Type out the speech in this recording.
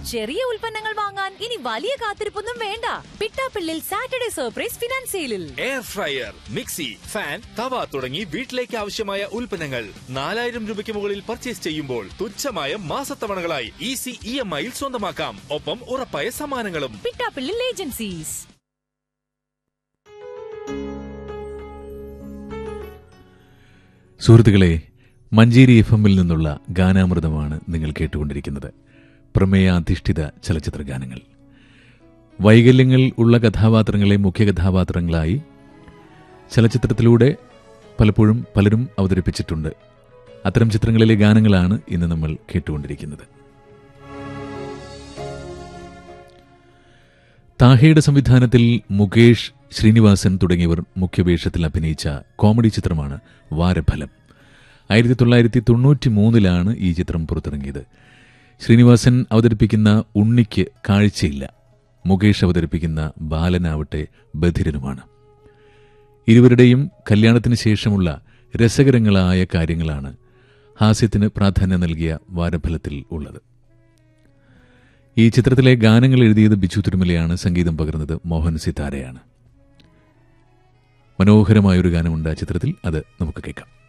ചെറിയ ഉൽപ്പന്നങ്ങൾ വാങ്ങാൻ ഇനി വലിയ കാത്തിരിപ്പൊന്നും വേണ്ട പിട്ടാപ്പിള്ളിൽ സാറ്റർഡേ സർപ്രൈസ് ഫിനാൻസ് സെയിലിൽ എയർ ഫ്രയർ മിക്സി ഫാൻ തവ തുടങ്ങി വീട്ടിലേക്ക് ആവശ്യമായ ഉൽപ്പന്നങ്ങൾ നാലായിരം രൂപയ്ക്ക് മുകളിൽ പർച്ചേസ് ചെയ്യുമ്പോൾ തുച്ഛമായ മാസത്തവണകളായി ഈസി ഇ എം ഐയിൽ സ്വന്തമാക്കാം ഒപ്പം ഉറപ്പായ സമ്മാനങ്ങളും പിട്ടാപ്പിള്ളിൽ ഏജൻസീസ് സുഹൃത്തുക്കളെ മഞ്ചേരി എഫ് എമ്മിൽ നിന്നുള്ള ഗാനാമൃതമാണ് നിങ്ങൾ കേട്ടുകൊണ്ടിരിക്കുന്നത് പ്രമേയാധിഷ്ഠിത ചലച്ചിത്ര ഗാനങ്ങൾ വൈകല്യങ്ങൾ ഉള്ള കഥാപാത്രങ്ങളെ മുഖ്യ കഥാപാത്രങ്ങളായി ചലച്ചിത്രത്തിലൂടെ പലപ്പോഴും പലരും അവതരിപ്പിച്ചിട്ടുണ്ട് അത്തരം ചിത്രങ്ങളിലെ ഗാനങ്ങളാണ് ഇന്ന് നമ്മൾ കേട്ടുകൊണ്ടിരിക്കുന്നത് താഹയുടെ സംവിധാനത്തിൽ മുകേഷ് ശ്രീനിവാസൻ തുടങ്ങിയവർ മുഖ്യവേഷത്തിൽ അഭിനയിച്ച കോമഡി ചിത്രമാണ് വാരഫലം ആയിരത്തി തൊള്ളായിരത്തി തൊണ്ണൂറ്റി മൂന്നിലാണ് ഈ ചിത്രം പുറത്തിറങ്ങിയത് ശ്രീനിവാസൻ അവതരിപ്പിക്കുന്ന ഉണ്ണിക്ക് കാഴ്ചയില്ല മുകേഷ് അവതരിപ്പിക്കുന്ന ബാലനാവട്ടെ ബധിരനുമാണ് ഇരുവരുടെയും കല്യാണത്തിന് ശേഷമുള്ള രസകരങ്ങളായ കാര്യങ്ങളാണ് ഹാസ്യത്തിന് പ്രാധാന്യം നൽകിയ വാരഫലത്തിൽ ഉള്ളത് ഈ ചിത്രത്തിലെ ഗാനങ്ങൾ എഴുതിയത് ബിജു തിരുമലയാണ് സംഗീതം പകർന്നത് മോഹൻ സിതാരയാണ് മനോഹരമായൊരു ഗാനമുണ്ട് ആ ചിത്രത്തിൽ അത് നമുക്ക് കേൾക്കാം